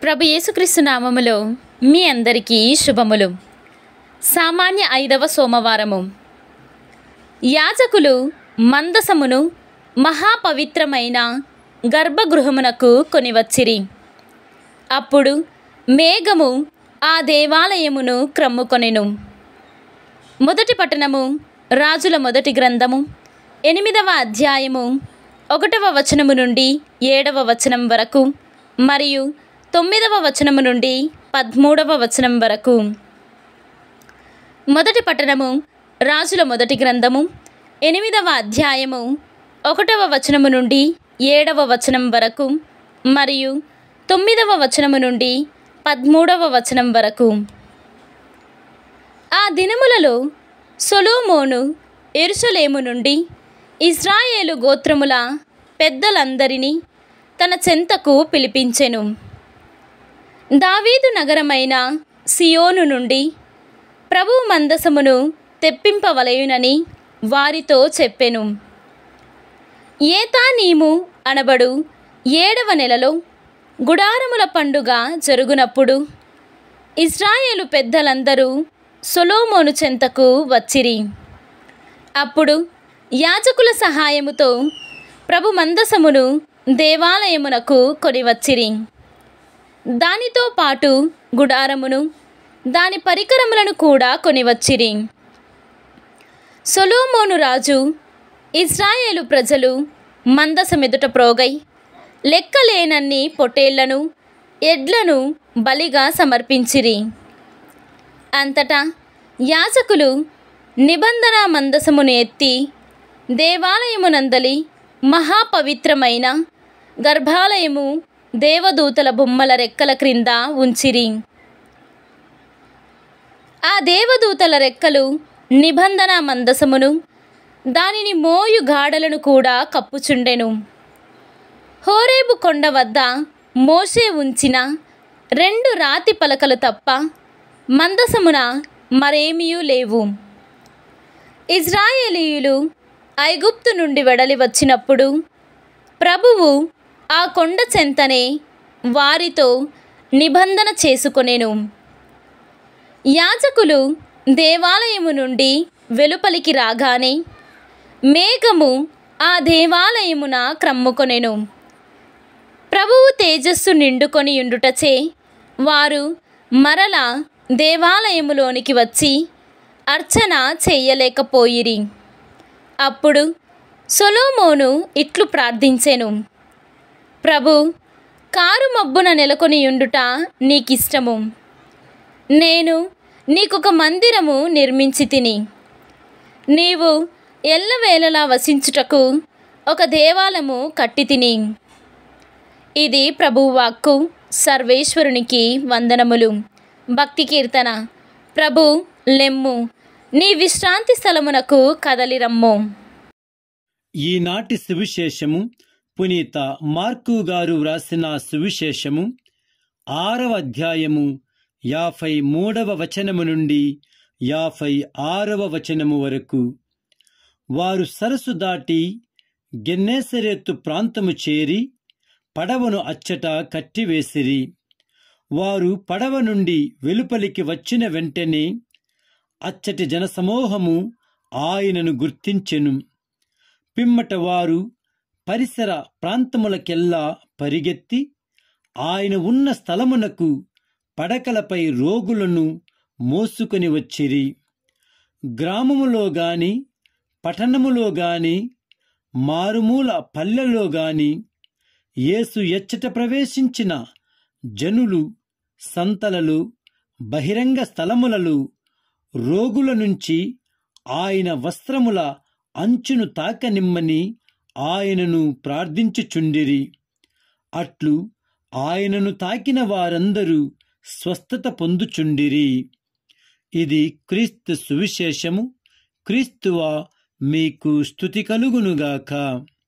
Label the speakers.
Speaker 1: ప్రభు యేసుక్రీస్తు నామములో మీ అందరికీ శుభములు సామాన్య ఐదవ సోమవారము యాజకులు మందసమును మహాపవిత్రమైన గర్భగృహమునకు కొనివచ్చిరి అప్పుడు మేఘము ఆ దేవాలయమును క్రమ్ముకొనెను మొదటి పట్టణము రాజుల మొదటి గ్రంథము ఎనిమిదవ అధ్యాయము ఒకటవ వచనము నుండి ఏడవ వచనం వరకు మరియు తొమ్మిదవ వచనము నుండి పదమూడవ వచనం వరకు మొదటి పట్టణము రాజుల మొదటి గ్రంథము ఎనిమిదవ అధ్యాయము ఒకటవ వచనము నుండి ఏడవ వచనం వరకు మరియు తొమ్మిదవ వచనము నుండి పదమూడవ వచనం వరకు ఆ దినములలో సొలోమోను ఎరుసలేము నుండి ఇజ్రాయేలు గోత్రముల పెద్దలందరినీ తన చెంతకు పిలిపించెను దావీదు నగరమైన సియోను నుండి ప్రభు మందసమును తెప్పింపవలయునని వారితో చెప్పెను ఏతానీము అనబడు ఏడవ నెలలో గుడారముల పండుగ జరుగునప్పుడు ఇజ్రాయేలు పెద్దలందరూ సొలోమోను చెంతకు వచ్చిరి అప్పుడు యాజకుల సహాయముతో ప్రభు మందసమును దేవాలయమునకు కొనివచ్చిరి దానితో పాటు గుడారమును దాని పరికరములను కూడా కొనివచ్చిరి సొలోమోను రాజు ఇజ్రాయేలు ప్రజలు మందసమెదుట ప్రోగై లెక్కలేనన్ని పొటేళ్లను ఎడ్లను బలిగా సమర్పించిరి అంతటా యాజకులు నిబంధన మందసమును ఎత్తి దేవాలయమునందలి మహాపవిత్రమైన గర్భాలయము దేవదూతల బొమ్మల రెక్కల క్రింద ఉంచిరి ఆ దేవదూతల రెక్కలు నిబంధన మందసమును దానిని మోయు గాడలను కూడా కప్పుచుండెను హోరేబు కొండ వద్ద మోసే ఉంచిన రెండు రాతి పలకలు తప్ప మందసమున మరేమీయూ లేవు ఇజ్రాయేలీయులు ఐగుప్తు నుండి వెడలి వచ్చినప్పుడు ప్రభువు ఆ కొండ చెంతనే వారితో నిబంధన చేసుకొనెను యాజకులు దేవాలయము నుండి వెలుపలికి రాగానే మేఘము ఆ దేవాలయమున క్రమ్ముకొనెను ప్రభువు తేజస్సు నిండుకొని ఉండుటచే వారు మరల దేవాలయములోనికి వచ్చి అర్చన చెయ్యలేకపోయిరి అప్పుడు సొలోమోను ఇట్లు ప్రార్థించెను ప్రభు కారు మబ్బున నెలకొని ఉండుట నీకిష్టము నేను నీకొక మందిరము నిర్మించి తిని నీవు ఎల్లవేళలా వసించుటకు ఒక దేవాలయము కట్టి తిని ఇది ప్రభువాక్కు సర్వేశ్వరునికి వందనములు భక్తి కీర్తన ప్రభు లెమ్ము నీ విశ్రాంతి స్థలమునకు కదలిరమ్ము
Speaker 2: ఈనాటి సువిశేషము పునీత మార్కు గారు వ్రాసిన సువిశేషము ఆరవ అధ్యాయము యాభై మూడవ వచనము నుండి యాభై ఆరవ వచనము వరకు వారు సరస్సు దాటి గెన్నేసరేత్తు ప్రాంతము చేరి పడవను అచ్చట కట్టివేసిరి వారు పడవ నుండి వెలుపలికి వచ్చిన వెంటనే అచ్చటి జనసమూహము ఆయనను గుర్తించెను పిమ్మట వారు పరిసర ప్రాంతములకెల్లా పరిగెత్తి ఆయన ఉన్న స్థలమునకు పడకలపై రోగులను మోసుకొని వచ్చిరి గ్రామములో గాని పట్టణములో గాని మారుమూల పల్లెల్లో గాని యేసు ఎచ్చట ప్రవేశించిన జనులు సంతలలు బహిరంగ స్థలములలో రోగుల నుంచి ఆయన వస్త్రముల అంచును తాకనిమ్మని ఆయనను ప్రార్థించుచుండిరి అట్లు ఆయనను తాకిన వారందరూ స్వస్థత పొందుచుండిరి ఇది క్రీస్తు సువిశేషము క్రీస్తువా మీకు స్థుతి కలుగునుగాక